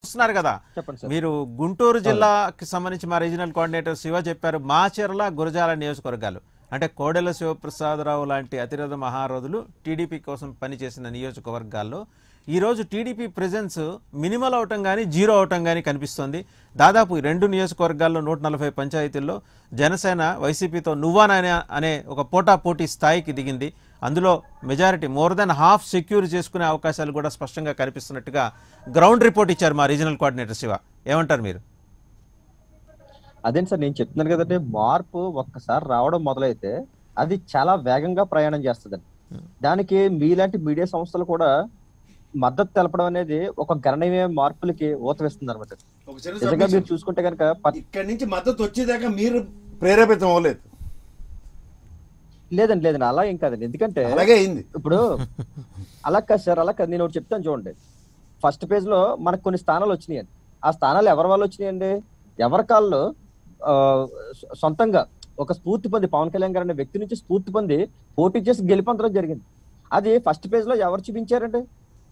చూస్తున్నారు కదా చెప్పండి సార్ మీరు గుంటూరు జిల్లాకి సంబంధించి మా రీజనల్ కోఆర్డినేటర్ శివ చెప్పారు మాచెర్ల గురజాల నియోజకవర్గాలు అంటే కోడెల శివప్రసాదరావు లాంటి అతిరథ మహారథులు టీడీపీ కోసం పనిచేసిన నియోజకవర్గాల్లో ఈరోజు టీడీపీ ప్రెజెన్స్ మినిమల్ అవటం కానీ జీరో అవటం కానీ కనిపిస్తోంది దాదాపు ఈ రెండు నియోజకవర్గాల్లో నూట నలభై పంచాయతీల్లో జనసేన వైసీపీతో నువ్వాననే అనే ఒక పోటాపోటీ స్థాయికి దిగింది అందులో majority more than half secure చేసుకునే అవకాశాలు కూడా స్పష్టంగా కనిపిస్తున్నట్టుగా గ్రౌండ్ రిపోర్ట్ ఇచ్చారు మా రీజనల్ కోఆర్డినేటర్ శివ ఏమంటారు మీరు అదేంటి సార్ నేను చెప్తున్నాను కదండి మార్పు ఒక్కసారి రావడం మొదలైతే అది చాలా వేగంగా ప్రయాణం చేస్తుందండి దానికి మీలాంటి మీడియా సంస్థలు కూడా మద్దతు తెలపడం అనేది ఒక గణనీయమైన మార్పులకి ఊతవేస్తుంది అనమాట ఒక చిన్న నిజంగా submission. మీరు చూసుకుంటే కనుక ఇక్కడి నుంచి మద్దతు వచ్చేదాకా మీరు ప్రేరేపితం అవ్వలేదు లేదండి లేదండి అలా ఏం కాదండి ఎందుకంటే అలాగే అయింది ఇప్పుడు అలా కాదు సార్ అలా కాదు నేను ఒకటి చెప్తాను చూడండి ఫస్ట్ పేజ్ లో మనకు కొన్ని స్థానాలు వచ్చినాయండి ఆ స్థానాలు ఎవరి వాళ్ళు వచ్చినాయండి ఎవరి కాళ్ళు ఆ, సొ- సొంతంగా ఒక స్ఫూర్తి పొంది పవన్ కళ్యాణ్ గారు అనే వ్యక్తి నుంచి స్ఫూర్తి పొంది పోటీ చేసి గెలుపొందడం జరిగింది అది ఫస్ట్ పేజ్ లో ఎవరు చూపించారండి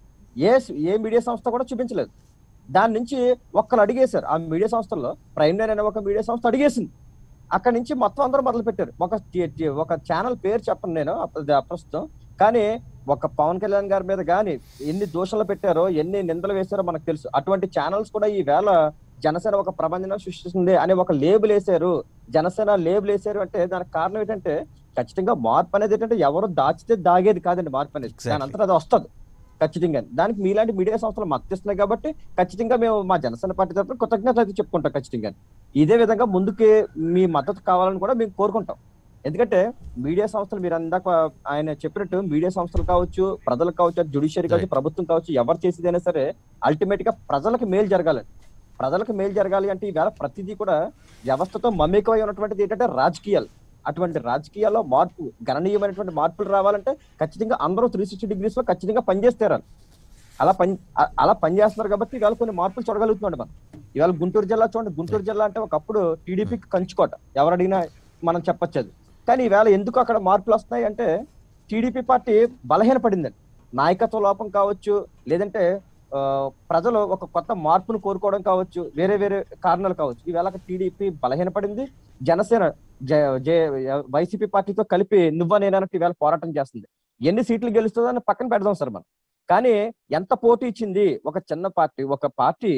ఏ ఏ మీడియా సంస్థ కూడా చూపించలేదు దాని నుంచి ఒక్కరు అడిగేశారు ఆ మీడియా సంస్థల్లో ప్రైమ్ లైన్ అనే ఒక మీడియా సంస్థ అడిగేసింది అక్కడ నుంచి మొత్తం అందరూ మొదలు పెట్టారు ఒక టి- టి- ఒక ఛానల్ పేరు చెప్పను నేను అప్ప- అది అప్రస్తుతం కానీ ఒక పవన్ కళ్యాణ్ గారి మీద కానీ ఎన్ని దోషాలు పెట్టారో ఎన్ని నిందలు వేశారో మనకు తెలుసు అటువంటి ఛానల్స్ కూడా ఈ వేళ జనసేన ఒక ప్రబంధన సృష్టిస్తుంది అనే ఒక లేబుల్ వేశారు జనసేన లేబుల్ వేశారు అంటే దానికి కారణం ఏంటంటే ఖచ్చితంగా మార్పు అనేది ఏంటంటే ఎవరు దాచితే దాగేది కాదండి మార్పు అనేది Exactly. దాని అంతా అది వస్తుంది ఖచ్చితంగా దానికి మీలాంటి మీడియా సంస్థలు మద్దతిస్తున్నాయి కాబట్టి ఖచ్చితంగా మేము మా జనసేన పార్టీ తరఫున కృతజ్ఞత అయితే చెప్పుకుంటాం ఖచ్చితంగా ఇదే విధంగా ముందుకి మీ మద్దతు కావాలని కూడా మేము కోరుకుంటాం ఎందుకంటే మీడియా సంస్థలు మీరు అందాక ఆయన చెప్పినట్టు మీడియా సంస్థలు కావచ్చు ప్రజలకు కావచ్చు జుడిషియరీ కావచ్చు Right. ప్రభుత్వం కావచ్చు ఎవరు చేసేదైనా సరే అల్టిమేట్ గా ప్రజలకు మేలు జరగాలి ప్రజలకు మేలు జరగాలి అంటే ఈవేళ ప్రతిదీ కూడా వ్యవస్థతో మమేకమై ఉన్నటువంటిది ఏంటంటే రాజకీయాలు అటువంటి రాజకీయాల్లో మార్పు గణనీయమైనటువంటి మార్పులు రావాలంటే ఖచ్చితంగా అందరూ త్రీ సిక్స్టీ డిగ్రీస్ లో ఖచ్చితంగా పనిచేస్తారు అలా పని అ- అలా పనిచేస్తున్నారు కాబట్టి ఇవాళ కొన్ని మార్పులు చూడగలుగుతున్నాడు మనం ఇవాళ గుంటూరు జిల్లా చూడండి గుంటూరు జిల్లా అంటే ఒకప్పుడు టీడీపీకి కంచుకోట ఎవరు అడిగినా మనం చెప్పొచ్చు అది కానీ ఈవేళ ఎందుకు అక్కడ మార్పులు వస్తున్నాయి అంటే టీడీపీ పార్టీ బలహీనపడిందండి నాయకత్వ లోపం కావచ్చు లేదంటే ఆ, ప్రజలు ఒక కొత్త మార్పును కోరుకోవడం కావచ్చు వేరే వేరే కారణాలు కావచ్చు ఈవేళ టీడీపీ బలహీనపడింది జనసేన జ- జే- వైసీపీ పార్టీతో కలిపి నువ్వ నేనన్నట్టు ఈవేళ పోరాటం చేస్తుంది ఎన్ని సీట్లు గెలుస్తుందని పక్కన పెడదాం సార్ మనం కానీ ఎంత పోటీ ఇచ్చింది ఒక చిన్న పార్టీ ఒక పార్టీ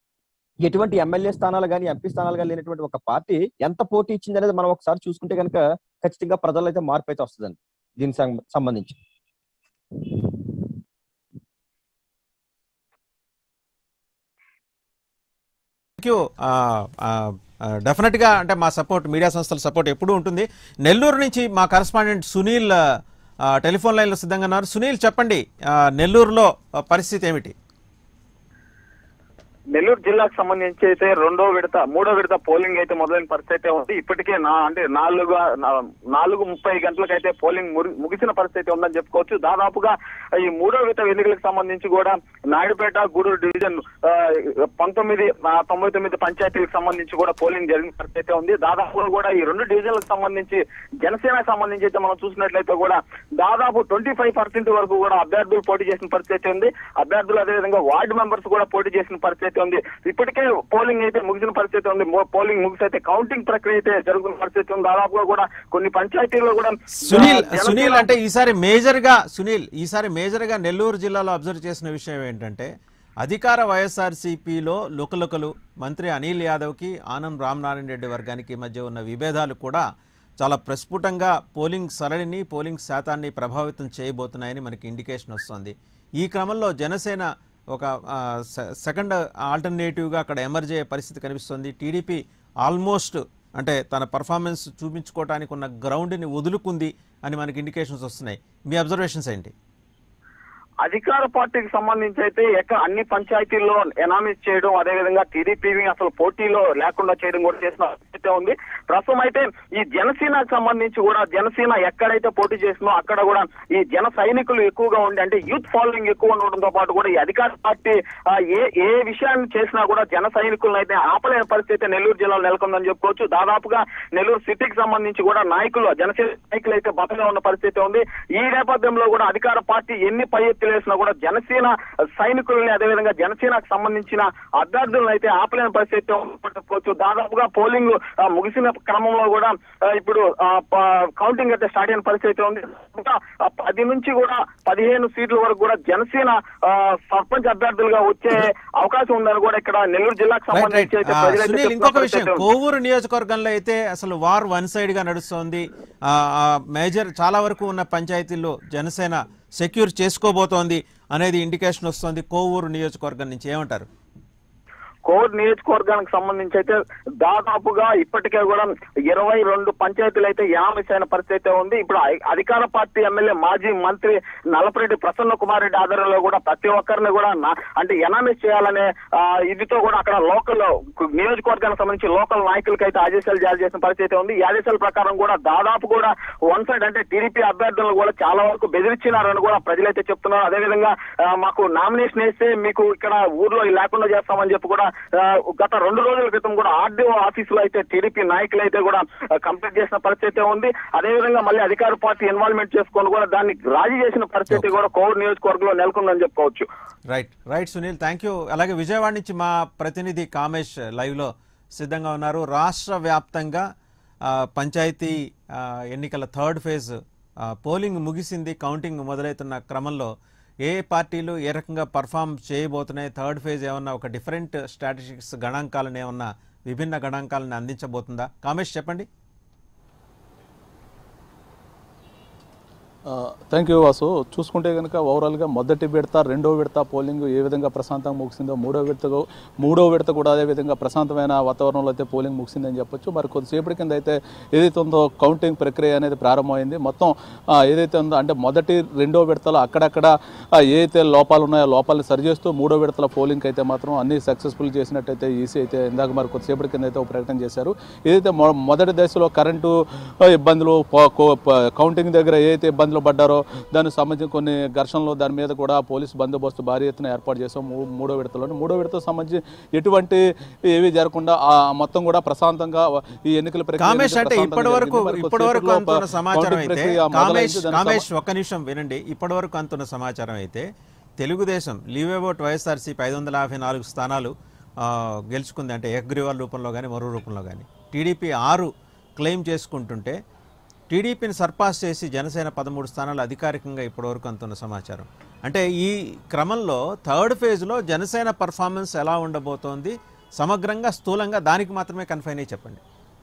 ఎటువంటి ఎమ్మెల్యే స్థానాలు కానీ ఎంపీ స్థానాలు కానీ లేనటువంటి ఒక పార్టీ ఎంత పోటీ ఇచ్చింది అనేది మనం ఒకసారి చూసుకుంటే కనుక ఖచ్చితంగా ప్రజల్లో అయితే మార్పు అయితే వస్తుందండి దీనికి సం- సంబంధించి థ్యాంక్ యూ డెఫినెట్గా అంటే మా సపోర్ట్ మీడియా సంస్థల సపోర్ట్ ఎప్పుడూ ఉంటుంది నెల్లూరు నుంచి మా కరస్పాండెంట్ సునీల్ ఆ, టెలిఫోన్ లైన్లో సిద్ధంగా ఉన్నారు సునీల్ చెప్పండి ఆ, నెల్లూరులో ఆ, పరిస్థితి ఏమిటి నెల్లూరు జిల్లాకు సంబంధించి అయితే రెండో విడత మూడో విడత పోలింగ్ అయితే మొదలైన పరిస్థితి అయితే ఉంది ఇప్పటికే నా అంటే నాలుగు నా- నాలుగు ముప్పై గంటలకైతే పోలింగ్ మురి- ముగిసిన పరిస్థితి ఉందని చెప్పుకోవచ్చు దాదాపుగా ఈ మూడో విడత ఎన్నికలకు సంబంధించి కూడా నాయుడుపేట గూడూరు డివిజన్ ఆ, పంతొమ్మిది ఆ, తొంభై తొమ్మిది పంచాయతీలకు సంబంధించి కూడా పోలింగ్ జరిగిన పరిస్థితి అయితే ఉంది దాదాపుగా కూడా ఈ రెండు డివిజన్లకు సంబంధించి జనసేనకు సంబంధించి అయితే మనం చూసినట్లయితే కూడా దాదాపు ట్వంటీ ఫైవ్ పర్సెంట్ వరకు కూడా అభ్యర్థులు పోటీ చేసిన పరిస్థితి ఉంది అభ్యర్థులు అదేవిధంగా వార్డు మెంబర్స్ కూడా పోటీ చేసిన పరిస్థితి ఉంది ఇప్పటికే పోలింగ్ అయితే ముగిసిన పరిస్థితి ఉంది మో- పోలింగ్ ముగిసి అయితే కౌంటింగ్ ప్రక్రియ అయితే జరుగుతున్న పరిస్థితి ఉంది దాదాపుగా కూడా కొన్ని పంచాయతీల్లో కూడా సునీల్ ఆ, జనసేన- సునీల్ అంటే ఈసారి మేజర్గా సునీల్ ఈసారి మేజర్గా నెల్లూరు జిల్లాలో అబ్జర్వ్ చేసిన విషయం ఏంటంటే అధికార వైఎస్ఆర్సీపీలో లుకలుకలు మంత్రి అనిల్ యాదవ్కి ఆనం రామనారాయణ రెడ్డి వర్గానికి మధ్య ఉన్న విభేదాలు కూడా చాలా ప్రస్ఫుటంగా పోలింగ్ సరళిని పోలింగ్ శాతాన్ని ప్రభావితం చేయబోతున్నాయని మనకి ఇండికేషన్ వస్తుంది ఈ క్రమంలో జనసేన ఒక ఆ, సె- సెకండ్ ఆల్టర్నేటివ్గా అక్కడ ఎమర్జ్ అయ్యే పరిస్థితి కనిపిస్తుంది టీడీపీ ఆల్మోస్ట్ అంటే తన పర్ఫార్మెన్స్ చూపించుకోవడానికి ఉన్న గ్రౌండ్ని వదులుకుంది అని మనకి ఇండికేషన్స్ వస్తున్నాయి మీ అబ్జర్వేషన్స్ ఏంటి అధికార పార్టీకి సంబంధించి అయితే ఎక్క అన్ని పంచాయతీల్లో ఎనామిస్ చేయడం అదేవిధంగా టీడీపీని అసలు పోటీలో లేకుండా చేయడం కూడా చేసిన పరిస్థితి ఉంది ప్రస్తుతం అయితే ఈ జనసేనకు సంబంధించి కూడా జనసేన ఎక్కడైతే పోటీ చేసిందో అక్కడ కూడా ఈ జన సైనికులు ఎక్కువగా ఉండి అంటే యూత్ ఫాలోయింగ్ ఎక్కువ ఉండడంతో పాటు కూడా ఈ అధికార పార్టీ ఆ, ఏ ఏ విషయాన్ని చేసినా కూడా జన సైనికులను అయితే ఆపలేని పరిస్థితి నెల్లూరు జిల్లాలో నెలకొందని చెప్పుకోవచ్చు దాదాపుగా నెల్లూరు సిటీకి సంబంధించి కూడా నాయకులు జనసేన నాయకులు అయితే బలంగా ఉన్న పరిస్థితి ఉంది ఈ నేపథ్యంలో కూడా అధికార పార్టీ ఎన్ని పై ఎత్తి వేసినా కూడా జనసేన సైనికుల్ని అదేవిధంగా జనసేనకు సంబంధించిన అభ్యర్థులను అయితే ఆపలేని పరిస్థితి చెప్పుకోవచ్చు దాదాపుగా పోలింగ్ ఆ, ముగిసిన క్రమంలో కూడా ఆ, ఇప్పుడు ఆ, ప- కౌంటింగ్ అయితే స్టార్ట్ అయిన పరిస్థితి ఉంది ఇంకా ఆ, పది నుంచి కూడా పదిహేను సీట్ల వరకు కూడా జనసేన ఆ, సర్పంచ్ అభ్యర్థులుగా వచ్చే అవకాశం ఉందని కూడా ఇక్కడ నెల్లూరు జిల్లాకు రైట్ రైట్ సంబంధించి అయితే ఆ, ప్రజలైతే సునీల్ చెప్తున్న ఇంకొక పరిస్థితి విషయం ఉంది. కోవూరు నియోజకవర్గంలో అయితే అసలు వార్ వన్ సైడ్ గా నడుస్తోంది ఆ, ఆ, మేజర్ చాలా వరకు ఉన్న పంచాయతీల్లో జనసేన సెక్యూర్ చేసుకోబోతోంది అనేది ఇండికేషన్ వస్తోంది కోవూరు నియోజకవర్గం నుంచి ఏమంటారు కోర్ నియోజకవర్గానికి సంబంధించి అయితే దాదాపుగా ఇప్పటికే కూడా ఇరవై రెండు పంచాయతీలు అయితే యామిస్ అయిన పరిస్థితి అయితే ఉంది ఇప్పుడు అ- అధికార పార్టీ ఎమ్మెల్యే మాజీ మంత్రి నల్లపరెడ్డి ప్రసన్న కుమార్ రెడ్డి ఆధ్వర్యంలో కూడా ప్రతి ఒక్కరిని కూడా నా- అంటే ఎనామిస్ చేయాలనే ఆ, ఇదితో కూడా అక్కడ లోకల్ నియోజకవర్గానికి సంబంధించి లోకల్ నాయకులకి అయితే ఆదేశాలు జారీ చేసిన పరిస్థితి అయితే ఉంది ఈ ఆదేశాల ప్రకారం కూడా దాదాపు కూడా వన్ సైడ్ అంటే టీడీపీ అభ్యర్థులను కూడా చాలా వరకు బెదిరించినారని కూడా ప్రజలైతే చెప్తున్నారు అదేవిధంగా ఆ, మాకు నామినేషన్ వేస్తే మీకు ఇక్కడ ఊర్లో లేకుండా చేస్తామని చెప్పి కూడా ఆ, గత రెండు రోజుల క్రితం కూడా ఆర్డీఓ ఆఫీసులో అయితే టీడీపీ నాయకులు అయితే కూడా ఆ, కంప్లీట్ చేసిన పరిస్థితి అయితే ఉంది అదేవిధంగా మళ్ళీ అధికార పార్టీ ఇన్వాల్వ్మెంట్ చేసుకొని కూడా దాన్ని రాజీ చేసిన పరిస్థితి కూడా కోవిడ్ నియోజకవర్గంలో నెలకొందని చెప్పుకోవచ్చు right right Sunil thank you అలాగే విజయవాడ నుంచి మా ప్రతినిధి కామేష్ లైవ్లో సిద్ధంగా ఉన్నారు రాష్ట్ర వ్యాప్తంగా ఆ, పంచాయతీ ఆ, ఎన్నికల థర్డ్ ఫేజ్ ఆ, పోలింగ్ ముగిసింది కౌంటింగ్ మొదలవుతున్న క్రమంలో ఏ పార్టీలు ఏ రకంగా పర్ఫామ్ చేయబోతున్నాయి థర్డ్ ఫేజ్ ఏమన్నా ఒక డిఫరెంట్ స్ట్రాటజిక్స్ గణాంకాలను ఏమన్నా విభిన్న గణాంకాలను అందించబోతుందా కామేష్ చెప్పండి థ్యాంక్ యూ వాసు చూసుకుంటే కనుక ఓవరాల్గా మొదటి విడత రెండో విడత పోలింగ్ ఏ విధంగా ప్రశాంతంగా ముగిసిందో మూడో విడత మూడో విడత కూడా అదే విధంగా ప్రశాంతమైన వాతావరణంలో అయితే పోలింగ్ ముగిసిందని చెప్పొచ్చు మరి కొద్దిసేపటి కింద అయితే ఏదైతే ఉందో కౌంటింగ్ ప్రక్రియ అనేది ప్రారంభమైంది మొత్తం ఆ, ఏదైతే ఉందో అంటే మొదటి రెండో విడతలో అక్కడక్కడ ఆ, ఏదైతే లోపాలు ఉన్నాయో లోపాలను సరిచేస్తూ మూడో విడతల పోలింగ్ అయితే మాత్రం అన్ని సక్సెస్ఫుల్ చేసినట్టయితే ఈసీ అయితే ఇందాక మరి కొద్దిసేపటి కింద అయితే ఒక ప్రకటన చేశారు ఏదైతే మొ- మొదటి దశలో కరెంటు ఆ, ఇబ్బందులు పో- కో- ప- కౌంటింగ్ దగ్గర ఏదైతే ఇబ్బందులు పడ్డారో దానికి సంబంధించిన కొన్ని ఘర్షణలు దాని మీద కూడా పోలీస్ బందోబస్తు భారీ ఎత్తున ఏర్పాటు చేసాం మూ- మూడో విడతలో మూడో విడతకు సంబంధించి ఎటువంటి ఏవి జరగకుండా ఆ మొత్తం కూడా ప్రశాంతంగా ఈ ఎన్నికల ప్రక్రియ కామేష్ అనేది అంటే ప్రశాంతంగా ఇప్పటి వరకు జరిగింది. మరి ఇప్పటి వరకు కొద్దిసేపట్లో అంతున్న సమాచారం కౌంటింగ్ అయితే ప్రక్రియ కామేష్ మొదలైంది. దానికి కామేష్ ఒక్క నిమిషం వినండి ఇప్పటి వరకు అంతున్న సమాచారం అయితే తెలుగుదేశం లీవ్ అబౌట్ వైఎస్ఆర్సీపీ ఐదు వందల యాభై నాలుగు స్థానాలు ఆ, గెలుచుకుంది అంటే ఏకగ్రీవాల రూపంలో కానీ మరో రూపంలో కానీ టీడీపీ ఆరు క్లెయిమ్ చేసుకుంటుంటే టీడీపీని సర్పాస్ చేసి జనసేన పదమూడు స్థానాలు అధికారికంగా ఇప్పటివరకు అంతున్న సమాచారం అంటే ఈ క్రమంలో థర్డ్ ఫేజ్లో జనసేన పర్ఫార్మెన్స్ ఎలా ఉండబోతోంది సమగ్రంగా స్థూలంగా దానికి మాత్రమే కన్ఫైన్ అయ్యి చెప్పండి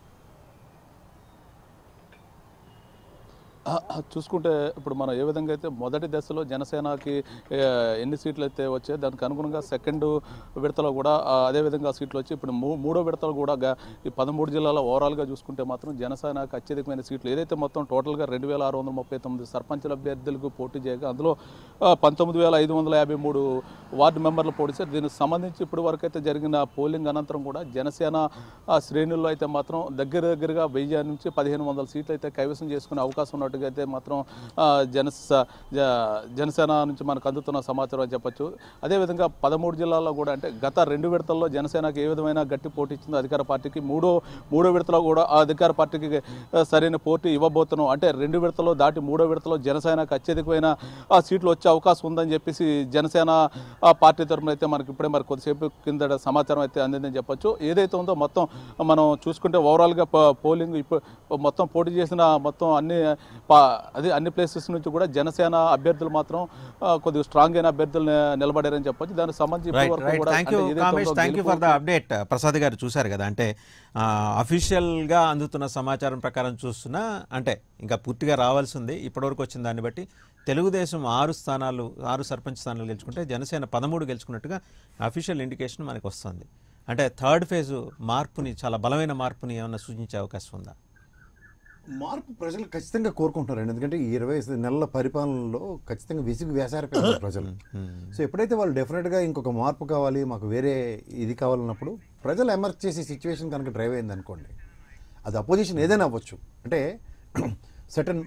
ఆ, ఆ, చూసుకుంటే ఇప్పుడు మనం ఏ విధంగా అయితే మొదటి దశలో జనసేనకి ఏ, ఎన్ని సీట్లు అయితే వచ్చాయి దానికి అనుగుణంగా సెకండ్ విడతలో కూడా ఆ, అదే విధంగా సీట్లు వచ్చి ఇప్పుడు మూ- మూడో విడతలో కూడా గా- ఈ పదమూడు జిల్లాల ఓవరాల్గా చూసుకుంటే మాత్రం జనసేనకు అత్యధికమైన సీట్లు ఏదైతే మొత్తం టోటల్గా రెండు వేల ఆరు వందల ముప్పై తొమ్మిది సర్పంచుల అభ్యర్థులకు పోటీ చేయగా అందులో ఆ, పంతొమ్మిది వేల ఐదు వందల యాభై మూడు వార్డు మెంబర్లు పోటీ చేశారు దీనికి సంబంధించి ఇప్పటి వరకు అయితే జరిగిన పోలింగ్ అనంతరం కూడా జనసేన ఆ, శ్రేణుల్లో అయితే మాత్రం దగ్గర దగ్గరగా వెయ్యి నుంచి పదిహేను వందల సీట్లు అయితే కైవసం చేసుకునే అవకాశం ఉన్నట్టుగా అయితే మాత్రం ఆ, జనస జ- జనసేన నుంచి మనకు అందుతున్న సమాచారం అని చెప్పొచ్చు అదేవిధంగా పదమూడు జిల్లాల్లో కూడా అంటే గత రెండు విడతల్లో జనసేనకు ఏ విధమైన గట్టి పోటీ ఇచ్చిందో అధికార పార్టీకి మూడో మూడో విడతలో కూడా ఆ అధికార పార్టీకి ఆ, సరైన పోటీ ఇవ్వబోతున్నాం అంటే రెండు విడతలో దాటి మూడో విడతలో జనసేనకు అత్యధికమైన ఆ సీట్లు వచ్చే అవకాశం ఉందని చెప్పేసి జనసేన ఆ పార్టీ తరఫున అయితే మనకి ఇప్పుడే మరి కొద్దిసేపు కింద సమాచారం అయితే అందిందని చెప్పొచ్చు ఏదైతే ఉందో మొత్తం మనం చూసుకుంటే ఓవరాల్గా ప- పోలింగ్ ఇప్పుడు మొత్తం పోటీ చేసిన మొత్తం అన్ని పా- అదే అన్ని ప్లేసెస్ నుంచి కూడా జనసేన అభ్యర్థులు మాత్రం ఆ, కొద్దిగా స్ట్రాంగ్ అయిన అభ్యర్థులు ని- నిలబడారని చెప్పొచ్చు దానికి సంబంధించి రైట్ ఇప్పటివరకు రైట్ కూడా థ్యాంక్ యూ అంటే ఏదైతే కామేష్ ఉందో థ్యాంక్ యూ ఫర్ ద గెలుపు- అప్డేట్ ప్రసాద్ గారు చూశారు కదా అంటే అఫీషియల్గా అందుతున్న సమాచారం ప్రకారం చూస్తున్నా అంటే ఇంకా పూర్తిగా రావాల్సి ఉంది ఇప్పటివరకు వచ్చిన దాన్ని బట్టి తెలుగుదేశం ఆరు స్థానాలు ఆరు సర్పంచ్ స్థానాలు గెలుచుకుంటే జనసేన పదమూడు గెలుచుకున్నట్టుగా అఫీషియల్ ఇండికేషన్ మనకు వస్తుంది అంటే థర్డ్ ఫేజ్ మార్పుని చాలా బలమైన మార్పుని ఏమైనా సూచించే అవకాశం ఉందా మార్పు ప్రజలు ఖచ్చితంగా కోరుకుంటున్నారు ఎందుకంటే ఈ ఇరవై నెలల పరిపాలనలో ఖచ్చితంగా విసిగి వేసారిపోయారు ప్రజలు సో ఎప్పుడైతే వాళ్ళు డెఫినెట్గా ఇంకొక మార్పు కావాలి మాకు వేరే ఇది కావాలన్నప్పుడు ప్రజలు ఎమర్జ్ చేసే సిచ్యువేషన్ కనుక డ్రైవ్ అయింది అనుకోండి అది అపోజిషన్ ఏదైనా అవ్వచ్చు అంటే సటన్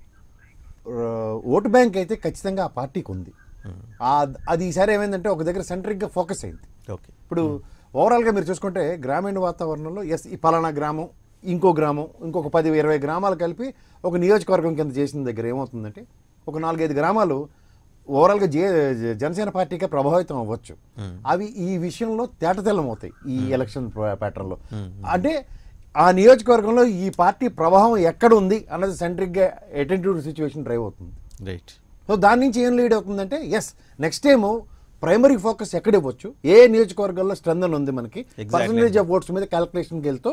ఓటు బ్యాంక్ అయితే ఖచ్చితంగా ఆ పార్టీకి ఉంది ఆ- అది ఈసారి ఏమైందంటే ఒక దగ్గర సెంట్రిక్గా ఫోకస్ అయింది ఓకే ఇప్పుడు ఓవరాల్గా మీరు చూసుకుంటే గ్రామీణ వాతావరణంలో ఎస్ ఈ పలానా గ్రామం ఇంకో గ్రామం ఇంకొక పది ఇరవై గ్రామాలు కలిపి ఒక నియోజకవర్గం కింద చేసిన దగ్గర ఏమవుతుందంటే ఒక నాలుగైదు గ్రామాలు ఓవరాల్ గా జే- జనసేన పార్టీకే ప్రభావితం అవ్వచ్చు అవి ఈ విషయంలో తేటతెల్లం అవుతాయి ఈ ఎలక్షన్ ప్యాటర్న్ లో అంటే ఆ నియోజకవర్గంలో ఈ పార్టీ ప్రభావం ఎక్కడ ఉంది అన్నది సెంట్రిక్ గా అటెంటివ్ సిచ్యువేషన్ డ్రైవ్ అవుతుంది రైట్ సో దాని నుంచి ఏం లీడ్ అవుతుందంటే yes next time primary focus ఎక్కడ ఇవ్వచ్చు ఏ నియోజకవర్గాల్లో స్ట్రెందన్ ఉంది మనకి Exactly. పర్సంటేజ్ ఆఫ్ ఓట్స్ మీద క్యాలిక్యులేషన్కి వెళ్తూ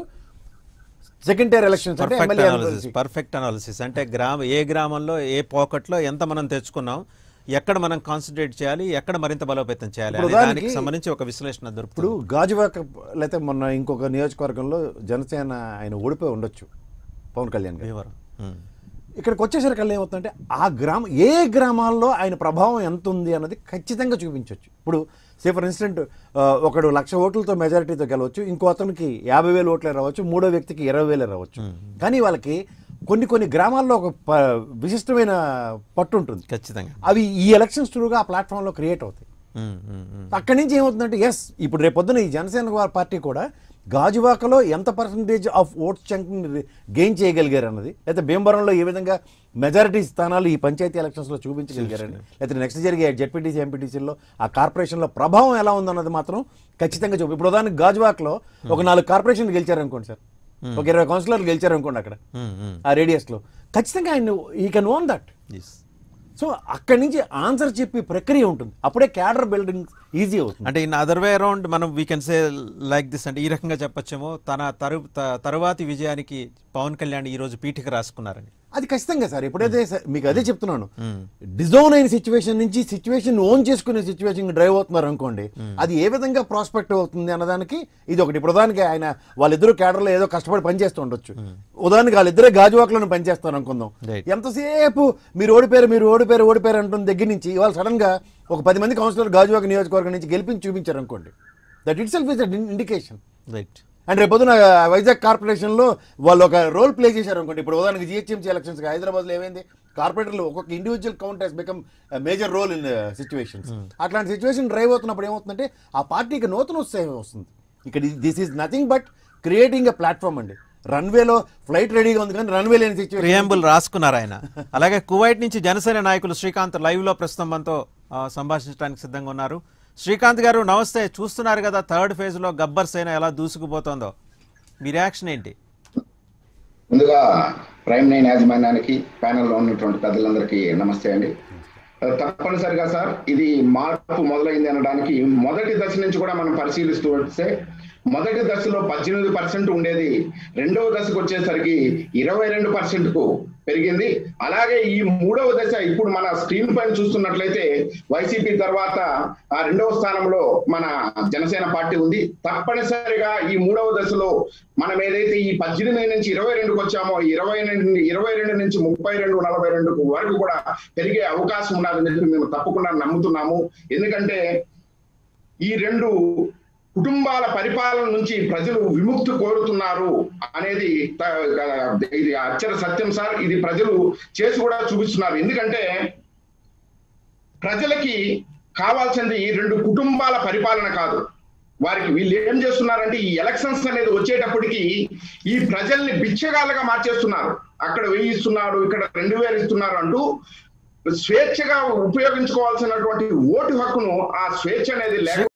సెకండ్ టైర్ ఎలక్షన్స్ అంటే perfect MLA analysis perfect analysis అంటే గ్రామ ఏ గ్రామంలో ఏ పోకట్లో ఎంత మనం తెచ్చుకున్నాం ఎక్కడ మనం కాన్సన్ట్రేట్ చేయాలి ఎక్కడ మరింత బలోపేతం చేయాలి ఇప్పుడు అనే దానికి దానికి- సంబంధించి ఒక విశ్లేషణ ఇప్పుడు దొరుకుతుంది గాజువాక లేకపోతే మొన్న ఇంకొక నియోజకవర్గంలో జనసేన ఆయన ఓడిపోయి ఉండొచ్చు పవన్ కళ్యాణ్ గారు వివరం ఉమ్. ఇక్కడికి వచ్చేసరికి ఏమవుతుందంటే ఆ గ్రామం ఏ గ్రామాల్లో ఆయన ప్రభావం ఎంత ఉంది అన్నది ఖచ్చితంగా చూపించవచ్చు ఇప్పుడు సే ఫర్ ఇన్స్టెంట్ ఒకడు లక్ష ఓట్లతో మెజారిటీతో గెలవచ్చు ఇంకో అతనికి యాభై వేలు ఓట్లే రావచ్చు మూడో వ్యక్తికి ఇరవై వేలే రావచ్చు కానీ వాళ్ళకి కొన్ని కొన్ని గ్రామాల్లో ఒక ప- విశిష్టమైన పట్టు ఉంటుంది ఖచ్చితంగా అవి ఈ ఎలక్షన్స్ త్రూగా ఆ ప్లాట్ఫామ్లో క్రియేట్ అవుతాయి ఉమ్, ఉమ్, ఉమ్. అక్కడి నుంచి ఏమవుతుందంటే ఎస్ ఇప్పుడు రేపు పొద్దున ఈ జనసేన వారి పార్టీ కూడా గాజువాకలో ఎంత పర్సంటేజ్ ఆఫ్ ఓట్స్ చంక్ని గెయిన్ చేయగలిగారు అన్నది లేకపోతే భీమవరంలో ఏ విధంగా మెజారిటీ స్థానాలు ఈ పంచాయతీ ఎలక్షన్స్లో చూపించగలిగారని లేకపోతే నెక్స్ట్ జరిగే జెడ్పీటీసీ ఎంపీటీసీలో ఆ కార్పొరేషన్లో ప్రభావం ఎలా ఉందన్నది మాత్రం ఖచ్చితంగా చూపి ఇప్పుడు ఉదాహరణకి గాజువాకలో ఒక నాలుగు కార్పొరేషన్లు గెలిచారనుకోండి సార్ ఒక ఇరవై కౌన్సిలర్లు గెలిచారనుకోండి అక్కడ ఉమ్, ఉమ్. ఆ రేడియస్లో ఖచ్చితంగా ఆయన ఈ can own that Yes. So అక్కడి నుంచి ఆన్సర్ చెప్పి ప్రక్రియ ఉంటుంది అప్పుడే క్యాడర్ బిల్డింగ్ ఈజీ అవుతుంది అంటే ఇన్ అదర్ వే అరౌండ్ మనం we can say like this అంటే ఈ రకంగా చెప్పొచ్చేమో తన తరు త- తరువాతి విజయానికి పవన్ కళ్యాణ్ ఈ రోజు పీఠిక రాసుకున్నారని అది ఖచ్చితంగా సార్ ఎప్పుడైతే స- మీకు అదే చెప్తున్నాను డిజోన్ అయిన సిచ్యువేషన్ నుంచి సిచ్యువేషన్ ఓన్ చేసుకునే సిచ్యువేషన్ డ్రైవ్ అవుతున్నారు అనుకోండి అది ఏ విధంగా ప్రాస్పెక్ట్ అవుతుంది అన్నదానికి ఇది ఒకటి ఇప్పుడు ఉదాహరణకి ఆయన వాళ్ళిద్దరు క్యాడర్లో ఏదో కష్టపడి పనిచేస్తూ ఉండొచ్చు ఉదాహరణకి వాళ్ళిద్దరే గాజువాకలను పనిచేస్తారు అనుకుందాం Right. ఎంతసేపు మీరు ఓడిపోయారు మీరు ఓడిపోయారు ఓడిపోయారు అంటున్న దగ్గర నుంచి ఇవాళ సడన్ గా ఒక పది మంది కౌన్సిలర్ గాజువాక నియోజకవర్గం నుంచి గెలిపించి చూపించారు అనుకోండి that itself is indication right and రేపు పొద్దున వైజాగ్ కార్పొరేషన్ లో వాళ్ళు ఒక రోల్ ప్లే చేశారు అనుకోండి ఇప్పుడు ఉదాహరణకి జిహెచ్ఎంసీ ఎలక్షన్స్ హైదరాబాద్ లో ఏమైంది కార్పొరేటర్లు ఒక్కొక్క individual count he's become major role in situations అట్లాంటి సిచ్యువేషన్ డ్రైవ్ అవుతున్నప్పుడు ఏమవుతుందంటే ఆ పార్టీకి నూతన ఉత్సాహం వస్తుంది ఇక్కడ this is nothing but creating a platform అండి రన్వేలో ఫ్లైట్ రెడీగా ఉంది కానీ రన్వే లేని సిచ్యువేషన్ ప్రియాంబుల్ రాసుకున్నారు ఆయన అలాగే కువైట్ నుంచి జనసేన నాయకులు శ్రీకాంత్ లైవ్ లో ప్రస్తుతం మనతో ఆ, సంభాషించడానికి సిద్ధంగా ఉన్నారు శ్రీకాంత్ గారు నమస్తే చూస్తున్నారు కదా థర్డ్ ఫేజ్ లో గబ్బర్ సేన ఎలా దూసుకుపోతుందో మీ రియాక్షన్ ఏంటి ముందుగా ప్రైమ్ నైన్ యాజమాన్యానికి ప్యానెల్లో ఉన్నటువంటి పెద్దలందరికీ నమస్తే అండి తప్పనిసరిగా సార్ ఇది మార్పు మొదలైంది అనడానికి మొదటి దశ నుంచి కూడా మనం పరిశీలిస్తూ వస్తే మొదటి దశలో పద్దెనిమిది పర్సెంట్ ఉండేది రెండవ దశకు వచ్చేసరికి ఇరవై రెండు పర్సెంట్ కు పెరిగింది అలాగే ఈ మూడవ దశ ఇప్పుడు మన స్క్రీన్ పైన చూస్తున్నట్లయితే వైసీపీ తర్వాత ఆ రెండవ స్థానంలో మన జనసేన పార్టీ ఉంది తప్పనిసరిగా ఈ మూడవ దశలో మనం ఏదైతే ఈ పద్దెనిమిది నుంచి ఇరవై రెండుకి వచ్చామో ఇరవై రెండు ఇరవై రెండు నుంచి ముప్పై రెండు నలభై రెండు వరకు కూడా పెరిగే అవకాశం ఉన్నదని చెప్పి మేము తప్పకుండా నమ్ముతున్నాము ఎందుకంటే ఈ రెండు కుటుంబాల పరిపాలన నుంచి ప్రజలు విముక్తి కోరుతున్నారు అనేది త- ఇది అక్షర సత్యం సార్ ఇది ప్రజలు చేసి కూడా చూపిస్తున్నారు ఎందుకంటే ప్రజలకి కావాల్సింది ఈ రెండు కుటుంబాల పరిపాలన కాదు వారికి వీళ్ళు ఏం చేస్తున్నారంటే ఈ ఎలక్షన్స్ అనేది వచ్చేటప్పటికి ఈ ప్రజల్ని బిచ్చగాళ్ళగా మార్చేస్తున్నారు అక్కడ వెయ్యి ఇస్తున్నారు ఇక్కడ రెండు వేలు ఇస్తున్నారు అంటూ స్వేచ్ఛగా ఉపయోగించుకోవాల్సినటువంటి ఓటు హక్కును ఆ స్వేచ్ఛ అనేది లేక